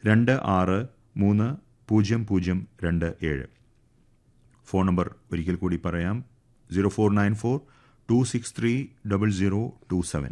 രണ്ട് ആറ് മൂന്ന് പൂജ്യം പൂജ്യം രണ്ട് ഏഴ് ഫോൺ നമ്പർ ഒരിക്കൽ കൂടി പറയാം zero four nine four two six three double zero two seven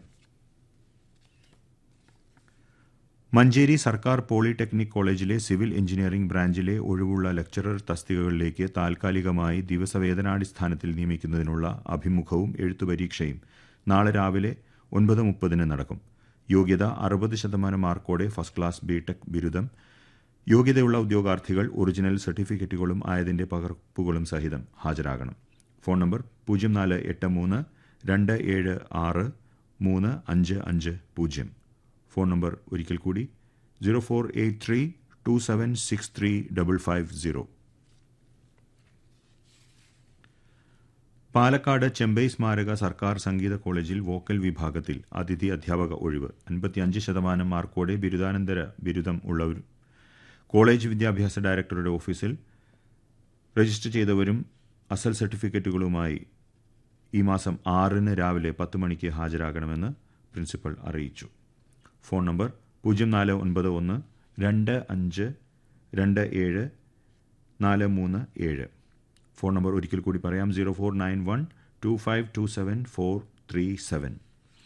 Manjeri സർക്കാർ പോളിടെക്നിക് കോളേജിലെ സിവിൽ എഞ്ചിനീയറിംഗ് ബ്രാഞ്ചിലെ ഒഴിവുള്ള ലെക്ചറർ തസ്തികകളിലേക്ക് താൽക്കാലികമായി ദിവസവേതനാടിസ്ഥാനത്തിൽ നിയമിക്കുന്നതിനുള്ള അഭിമുഖവും എഴുത്തുപരീക്ഷയും നാളെ രാവിലെ ഒൻപത് മുപ്പതിന് നടക്കും യോഗ്യത അറുപത് ശതമാനം മാർക്കോടെ ഫസ്റ്റ് ക്ലാസ് ബിടെക് ബിരുദം യോഗ്യതയുള്ള ഉദ്യോഗാർത്ഥികൾ ഒറിജിനൽ സർട്ടിഫിക്കറ്റുകളും ആയതിന്റെ പകർപ്പുകളും സഹിതം ഹാജരാകണം ഫോൺ നമ്പർ പൂജ്യം നാല് എട്ട് മൂന്ന് രണ്ട് ഏഴ് ആറ് മൂന്ന് അഞ്ച് അഞ്ച് പൂജ്യം ഫോൺ നമ്പർ ഒരിക്കൽ കൂടി zero four eight three two seven six three double five zero Palakkad Chembai സ്മാരക സർക്കാർ സംഗീത കോളേജിൽ വോക്കൽ വിഭാഗത്തിൽ അതിഥി അധ്യാപക ഒഴിവ് അൻപത്തിയഞ്ച് ശതമാനം മാർക്കോടെ ബിരുദാനന്തര ബിരുദം ഉള്ളവർ കോളേജ് വിദ്യാഭ്യാസ ഡയറക്ടറുടെ ഓഫീസിൽ രജിസ്റ്റർ ചെയ്തവരും അസൽ സർട്ടിഫിക്കറ്റുകളുമായി ഈ മാസം ആറിന് രാവിലെ പത്ത് മണിക്ക് ഹാജരാകണമെന്ന് പ്രിൻസിപ്പൽ അറിയിച്ചു ഫോൺ നമ്പർ പൂജ്യം നാല് ഒൻപത് ഒന്ന് രണ്ട് അഞ്ച് രണ്ട് ഏഴ് നാല് മൂന്ന് ഏഴ് ഫോൺ നമ്പർ ഒരിക്കൽ കൂടി പറയാം zero four nine one two five two seven four three seven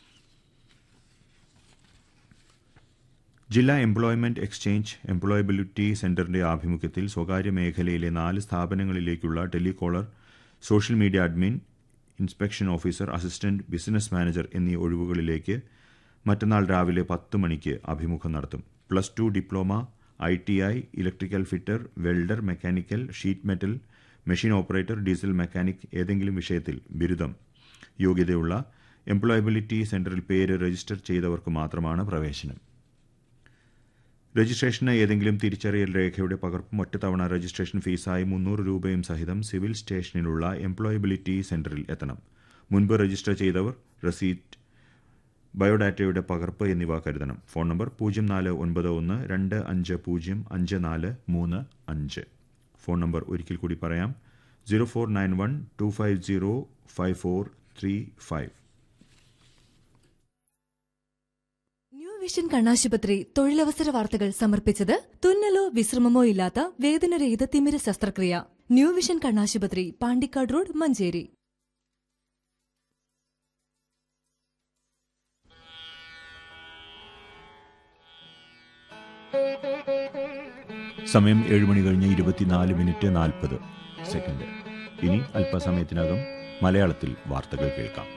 ജില്ലാ എംപ്ലോയ്മെന്റ് എക്സ്ചേഞ്ച് എംപ്ലോയബിലിറ്റി സെന്ററിന്റെ ആഭിമുഖ്യത്തിൽ സ്വകാര്യ മേഖലയിലെ നാല് സ്ഥാപനങ്ങളിലേക്കുള്ള telecaller social media admin inspection officer assistant business manager എന്നീ ഒഴിവുകളിലേക്ക് മറ്റന്നാൾ രാവിലെ പത്ത് മണിക്ക് അഭിമുഖം നടത്തും plus two diploma I T I electrical fitter welder mechanical sheet metal machine operator diesel mechanic ഏതെങ്കിലും വിഷയത്തിൽ ബിരുദം യോഗ്യതയുള്ള എംപ്ലോയബിലിറ്റി സെന്ററിൽ പേര് രജിസ്റ്റർ ചെയ്തവർക്ക് മാത്രമാണ് പ്രവേശനം രജിസ്ട്രേഷന് ഏതെങ്കിലും തിരിച്ചറിയൽ രേഖയുടെ പകർപ്പും ഒറ്റത്തവണ രജിസ്ട്രേഷൻ ഫീസായി മുന്നൂറ് രൂപയും സഹിതം സിവിൽ സ്റ്റേഷനിലുള്ള എംപ്ലോയബിലിറ്റി സെന്ററിൽ എത്തണം മുൻപ് രജിസ്റ്റർ ചെയ്തവർ റസീറ്റ് ബയോഡാറ്റയുടെ പകർപ്പ് എന്നിവ കരുതണം ഫോൺ നമ്പർ പൂജ്യം നാല് ഒൻപത് ഒന്ന് രണ്ട് അഞ്ച് പൂജ്യം അഞ്ച് നാല് മൂന്ന് അഞ്ച് ഫോൺ നമ്പർ ഒരിക്കൽ കൂടി പറയാം zero four nine one two five zero five four three five new vision കണ്ണാശുപത്രി തൊഴിലവസര വാർത്തകൾ സമർപ്പിച്ചത് തുന്നലോ വിശ്രമമോ ഇല്ലാത്ത വേദനരഹിത തിമിര ശസ്ത്രക്രിയ ന്യൂ വിഷൻ കണ്ണാശുപത്രി പാണ്ടിക്കാട് റോഡ് മഞ്ചേരി സമയം ഏഴ് മണി കഴിഞ്ഞ് ഇരുപത്തിനാല് മിനിറ്റ് നാൽപ്പത് സെക്കൻഡ് ഇനി അല്പസമയത്തിനകം മലയാളത്തിൽ വാർത്തകൾ കേൾക്കാം